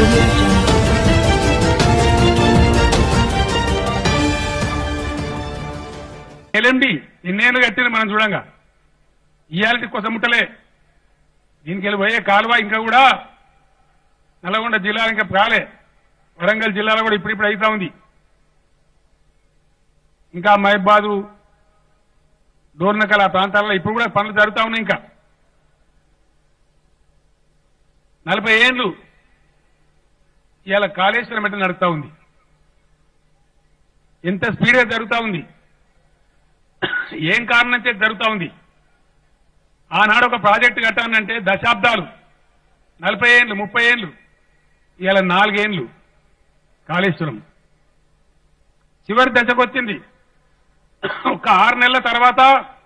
audio jungle. LMD ఇన్నేళ్ళు కట్టిన మనం చూడంగా ఇయాలటి కోసం ముట్టలే దీనికి వెళ్ళి పోయే కాలువ ఇంకా కూడా నల్గొండ జిల్లా ఇంకా కాలే వరంగల్ జిల్లాలో కూడా ఇప్పుడిప్పుడు అవుతా ఉంది ఇంకా మహబాదు డోర్నకల్ ఆ ప్రాంతాల్లో ఇప్పుడు కూడా పనులు జరుగుతా ఉన్నాయి ఇంకా నలభై ఏళ్ళు ఇవాళ కాళేశ్వరం అంటే నడుస్తా ఉంది ఎంత స్పీడ్గా జరుగుతా ఉంది ఏం కారణం చేతి జరుగుతా ఉంది ఆనాడు ఒక ప్రాజెక్టు కట్టానంటే దశాబ్దాలు నలభై ఏళ్ళు ముప్పై ఏళ్ళు ఇవాళ నాలుగేళ్లు కాళేశ్వరం చివరి దశకు వచ్చింది ఒక ఆరు నెలల తర్వాత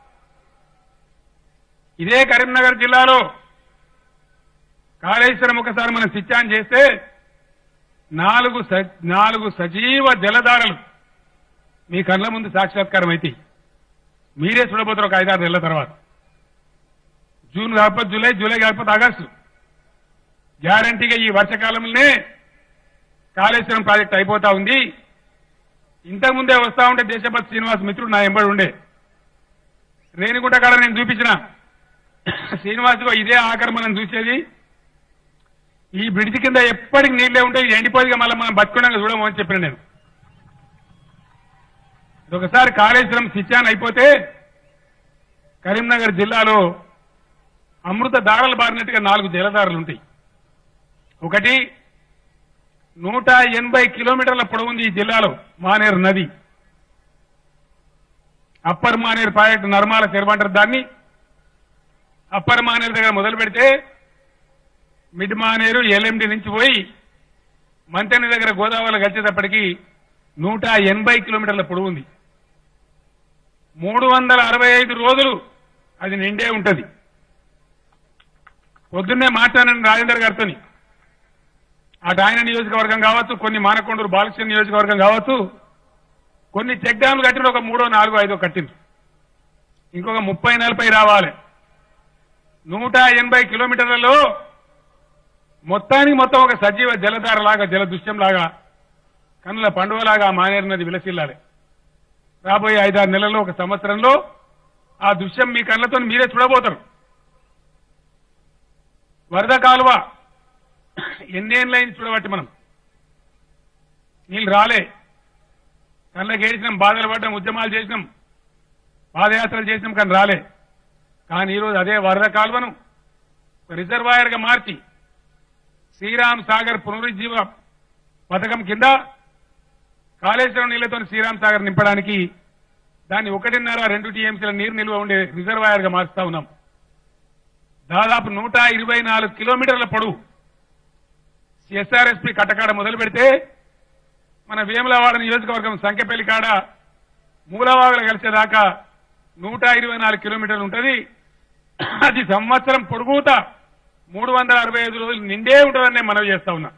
ఇదే కరీంనగర్ జిల్లాలో కాళేశ్వరం ఒకసారి మనం స్విచ్ ఆన్ చేస్తే నాలుగు స- నాలుగు సజీవ జలధారలు మీ కళ్ళ ముందు సాక్షాత్కారం అయితే మీరే చూడబోతారు ఒక ఐదారు నెలల తర్వాత జూన్ కాకపోతే జూలై జూలై కాకపోతే ఆగస్టు గ్యారంటీగా ఈ వర్షకాలంలోనే కాళేశ్వరం ప్రాజెక్ట్ అయిపోతా ఉంది ఇంతకుముందే వస్తా ఉంటే దేశపతి శ్రీనివాస్ మిత్రుడు నా ఎంబడి ఉండే రేణిగుంట కాడ నేను చూపించిన శ్రీనివాస్ ఇదే ఆఖరి మనం చూసేది ఈ బ్రిడ్జ్ కింద ఎప్పటికి నీళ్ళే ఉంటాయి ఇది ఎండిపోయిగా మళ్ళీ మనం బతుకున్నాక చూడము అని చెప్పిన నేను ఇది ఒకసారి కాళేశ్వరం శిక్షాన్ అయిపోతే కరీంనగర్ జిల్లాలో అమృత దారలు బారినట్టుగా నాలుగు జలధారలు ఉంటాయి ఒకటి నూట ఎనభై కిలోమీటర్ల పొడవుంది ఈ జిల్లాలో మానేరు నది అప్పర్ మానేరు ప్రాజెక్టు నర్మాల చెరువంటారు దాన్ని అప్పర్ మానేరు దగ్గర మొదలు పెడితే మిడ్ మానేరు ఎల్ఎండి నుంచి పోయి మంతెన దగ్గర గోదావరిలో కలిసేటప్పటికి నూట ఎనభై కిలోమీటర్ల పొడవు ఉంది మూడు వందల అరవై ఐదు రోజులు అది నిండే ఉంటది పొద్దున్నే మాట్లాడిన రాజేందర్ గారితోని అటు ఆయన నియోజకవర్గం కావచ్చు కొన్ని మానకొండూరు బాలకృష్ణ నియోజకవర్గం కావచ్చు కొన్ని చెక్ డ్యామ్లు కట్టిన ఒక మూడో నాలుగో ఐదో కట్టిండ్రు ఇంకొక ముప్పై నలభై రావాలి నూట ఎనభై కిలోమీటర్లలో మొత్తానికి మొత్తం ఒక సజీవ జలధార లాగా జల దృశ్యం లాగా కన్నుల పండుగలాగా మానేరు నది విలసిల్లాలి రాబోయే ఐదారు నెలల్లో ఒక సంవత్సరంలో ఆ దృశ్యం మీ కళ్ళతో మీరే చూడబోతారు వరద కాలువ ఎన్నేళ్ళైంది చూడబట్టి మనం నీళ్ళు రాలే కళ్ళకి ఏడిచినాం బాధలు పడ్డాం ఉద్యమాలు చేసినాం పాదయాత్రలు చేసినాం కానీ రాలే కానీ ఈరోజు అదే వరద కాలువను రిజర్వాయర్ గా మార్చి శ్రీరామ్ సాగర్ పునరుజ్జీవ పథకం కింద కాళేశ్వరం నీళ్లతో శ్రీరామ్ సాగర్ నింపడానికి దాన్ని ఒకటిన్నర రెండు టీఎంసీల నీరు నిల్వ ఉండే రిజర్వాయర్ గా మార్చుతా ఉన్నాం దాదాపు నూట ఇరవై నాలుగు కిలోమీటర్ల పొడవు ఎస్ఆర్ఎస్పి కట్టకాడ మొదలు పెడితే మన వేములవాడ నియోజకవర్గం సంఖ్యపల్లి కాడ మూలవాగులు కలిసేదాకా నూట ఇరవై నాలుగు కిలోమీటర్లు ఉంటది అది సంవత్సరం పొడుగుత మూడు వందల అరవై ఐదు రోజులు నిండే ఉంటుందని నేను మనవి చేస్తా ఉన్నా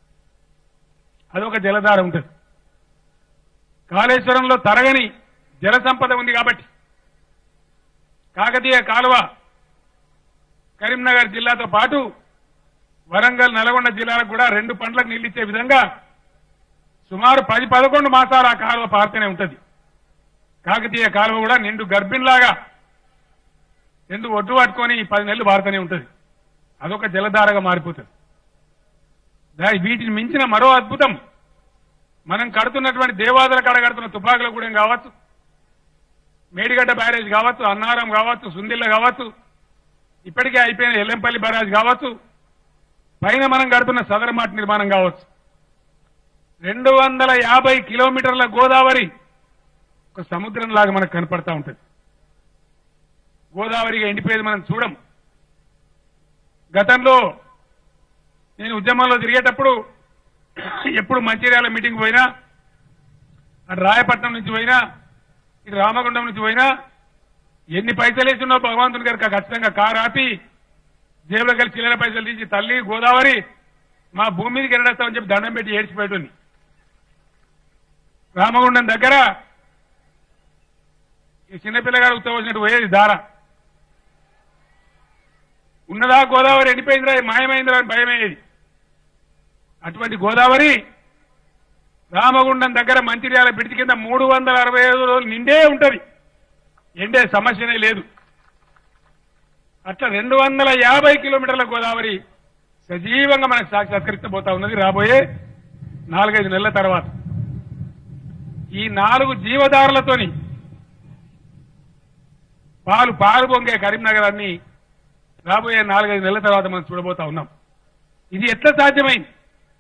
అదొక జలధార ఉంటుంది కాళేశ్వరంలో తరగని జల సంపద ఉంది కాబట్టి కాకతీయ కాలువ కరీంనగర్ జిల్లాతో పాటు వరంగల్ నల్గొండ జిల్లాలకు కూడా రెండు పండ్లకు నీళ్ళిచ్చే విధంగా సుమారు పది పదకొండు మాసాలు ఆ కాలువ పారుతూనే ఉంటది కాకతీయ కాలువ కూడా నిండు గర్భిణిలాగా రెండు ఒడ్డు పట్టుకొని పది నెలలు పారుతూనే ఉంటది అదొక జలధారగా మారిపోతుంది దా- వీటిని మించిన మరో అద్భుతం మనం కడుతున్నటువంటి దేవాదుల కాడ కడుతున్న తుపాకుల గూడెం కావచ్చు మేడిగడ్డ బ్యారేజ్ కావచ్చు అన్నారం కావచ్చు సుందిల్ల కావచ్చు ఇప్పటికే అయిపోయిన ఎల్లంపల్లి బ్యారేజ్ కావచ్చు పైన మనం కడుతున్న సదరమాట్ నిర్మాణం కావచ్చు రెండు వందల యాభై కిలోమీటర్ల గోదావరి ఒక సముద్రం లాగా మనకు కనపడతా ఉంటుంది గోదావరిగా ఎండిపోయేది మనం చూడం గతంలో నేను ఉద్యమంలో తిరిగేటప్పుడు ఎప్పుడు మంచిర్యాల మీటింగ్ పోయినా అటు రాయపట్నం నుంచి పోయినా ఇటు రామగుండం నుంచి పోయినా ఎన్ని పైసలు వేసినా భగవంతుని గారికి ఖచ్చితంగా కారు ఆపి జేబులో కలిసి చిల్లర పైసలు తీసి తల్లి గోదావరి మా భూమి మీదకి ఎరడేస్తామని చెప్పి దండం పెట్టి ఏడ్చిపోయేటోని రామగుండం దగ్గర ఈ చిన్నపిల్లగాడు ఉత్తవచ్చినట్టు పోయేది దార ఉన్నదా గోదావరి ఎండిపోయిందిరా మాయమైందిరా అని భయమయ్యేది అటువంటి గోదావరి రామగుండం దగ్గర మంచిర్యాల బిడిచి కింద మూడు వందల అరవై ఐదు రోజులు నిండే ఉంటది ఎండే సమస్యనే లేదు అట్లా రెండు వందల యాభై కిలోమీటర్ల గోదావరి సజీవంగా మనకు సాక్షాత్కరించబోతా ఉన్నది రాబోయే నాలుగైదు నెలల తర్వాత ఈ నాలుగు జీవదారులతోని పాలు పాలు పొంగే కరీంనగర్ అన్ని రాబోయే నాలుగైదు నెలల తర్వాత మనం చూడబోతా ఉన్నాం ఇది ఎట్లా సాధ్యమైంది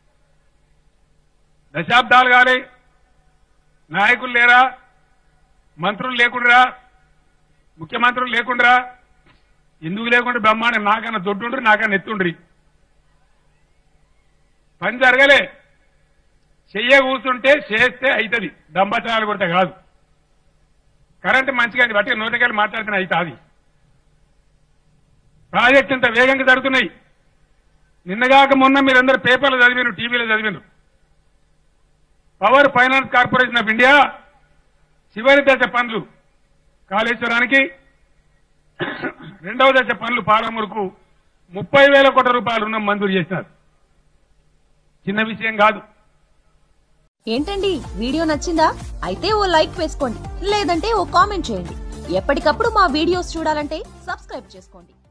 దశాబ్దాలు కాలే నాయకులు లేరా మంత్రులు లేకుండా ముఖ్యమంత్రులు లేకుండా ఎందుకు లేకుండా బ్రహ్మాండం నాకన్నా దొడ్డుండ్రి నాకన్నా ఎత్తుండ్రి పని జరగలే చెయ్య కూర్చుంటే చేస్తే అవుతుంది దంపచారాలు కొడితే కాదు కరెంట్ మంచిగా అది బట్టి నోటికెళ్ళి మాట్లాడితే అవుతుంది ప్రాజెక్ట్ ఇంత వేగంగా జరుగుతున్నాయి నిన్నగాక మొన్న మీరందరూ పేపర్లు చదివిను టీవీలో చదివిను power finance corporation of India చివరి దశ పనులు కాళేశ్వరానికి రెండవ దశ పనులు పాలమూరుకు ముప్పై వేల కోట్ల రూపాయలు రుణం మంజూరు చేసినారు చిన్న విషయం కాదు ఏంటండి వీడియో నచ్చిందా అయితే ఓ లైక్ వేసుకోండి లేదంటే ఓ కామెంట్ చేయండి ఎప్పటికప్పుడు మా వీడియోస్ చూడాలంటే సబ్స్క్రైబ్ చేసుకోండి